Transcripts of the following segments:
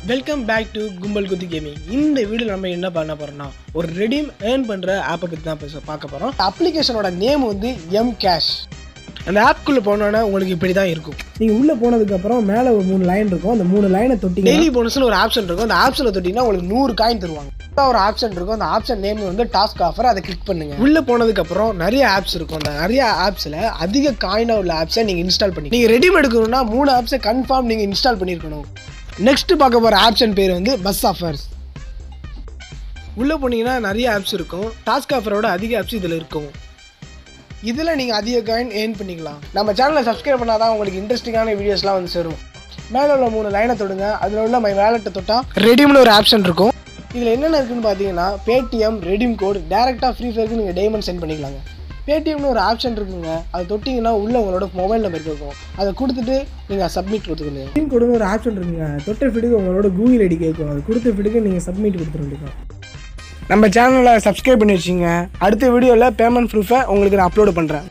welcome back to கும்பல் குத்தி gaming இந்த வீடியோ நம்ம என்ன பண்ண போறோம்னா ஒரு ரெடீம் ஏர்ன் பண்ற ஆப்பை பற்றி தான் பேச பார்க்க போறோம் அப்ளிகேஷனோட நேம் வந்து எம் கேஷ் அந்த ஆப்குள்ளே போனோன்னா உங்களுக்கு இப்படி தான் இருக்கும் நீங்கள் உள்ளே போனதுக்கப்புறம் மேலே ஒரு மூணு லைன் இருக்கும் அந்த மூணு லைனை தொட்டிங்க டெய்லி போனஸ்னு ஒரு ஆப்ஷன் இருக்கும் அந்த ஆப்ஷனில் தொட்டிங்கன்னா உங்களுக்கு நூறு காயின் தருவாங்க ஒரு ஆப்ஷன் இருக்கும் அந்த ஆப்ஷன் நேம் வந்து டாஸ்க் ஆஃபர் அதை கிளிக் பண்ணுங்க உள்ளே போனதுக்கப்புறம் நிறைய ஆப்ஸ் இருக்கும் அந்த நிறைய ஆப்ஸில் அதிக காயினாக உள்ள ஆப்ஸை நீங்கள் இன்ஸ்டால் பண்ணி நீங்கள் ரெடி எடுக்கணும்னா மூணு ஆப்ஸை கன்ஃபார்ம் நீங்கள் இன்ஸ்டால் பண்ணியிருக்கணும் நெக்ஸ்ட் பார்க்க போகிற ஆப்ஷன் பேர் வந்து பஸ் ஆஃபர்ஸ் உள்ளே போனீங்கன்னா நிறைய ஆப்ஸ் இருக்கும் டாஸ்க் ஆஃபரோட அதிக ஆப்ஸ் இதில் இருக்கும் இதில் நீங்கள் அதிக காயின் ஏர்ன் பண்ணிக்கலாம் நம்ம சேனலை சப்ஸ்கிரைப் பண்ணால் தான் உங்களுக்கு இன்ட்ரெஸ்டிங்கான வீடியோஸ்லாம் வந்து சேரும் மேலே உள்ள மூணு லைனை தொடுங்க அதில் உள்ள மை வேலெட்டை தொட்டால் ரெடீம்னு ஒரு ஆப்ஷன் இருக்கும் இதில் என்னென்ன இருக்குன்னு பார்த்தீங்கன்னா பேடிஎம் ரெடீம் கோட் டேரெக்டாக ஃப்ரீ ஃபயருக்கு நீங்கள் டைமண்ட் சென்ட் பண்ணிக்கலாங்க பேடிஎம்னு ஒரு ஆப்ஷன் இருக்குங்க அது தொட்டிங்கன்னா உள்ள உங்களோட மொபைல் நம்பர் இருக்கும் அதை கொடுத்துட்டு நீங்கள் சப்மிட் கொடுத்துக்கணும் பின் கொடுங்க ஒரு ஆப்ஷன் இருக்குங்க தொட்ட ஃபிடுக்கு உங்களோட கூகுள் ஐடி கேட்கும் அது கொடுத்த ஃபிடுக்கு நீங்கள் சப்மிட் கொடுத்துட வேண்டியதான் நம்ம சேனலை சப்ஸ்கிரைப் பண்ணி வச்சுங்க அடுத்த வீடியோவில் பேமெண்ட் ப்ரூஃபை உங்களுக்கு நான் அப்லோட் பண்ணுறேன்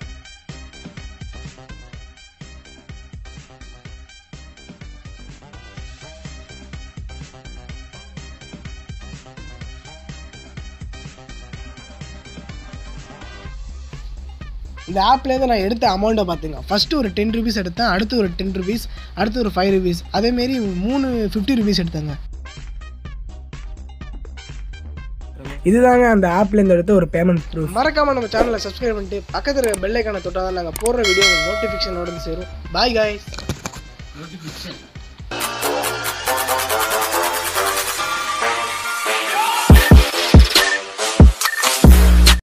இந்த ஆப்லேருந்து நான் எடுத்த அமௌண்ட்டை பார்த்துங்க ஃபஸ்ட்டு ஒரு டென் ருபீஸ் எடுத்தேன் அடுத்து ஒரு டென் ருபீஸ் அடுத்து ஒரு ஃபைவ் ருபீஸ் அதேமாரி மூணு ஃபிஃப்டி ருபீஸ் எடுத்தேங்க இதுதாங்க அந்த ஆப்லேருந்து எடுத்த ஒரு பேமெண்ட் ப்ரூஃப் மறக்காம நம்ம சேனலை சப்ஸ்கிரைப் பண்ணிட்டு பக்கத்தில் பெல் ஐக்கானை தொட்டால் தான் நாங்கள் போடுற வீடியோ நோட்டிஃபிகேஷனோட சேரும் பாய் காய்ஸ்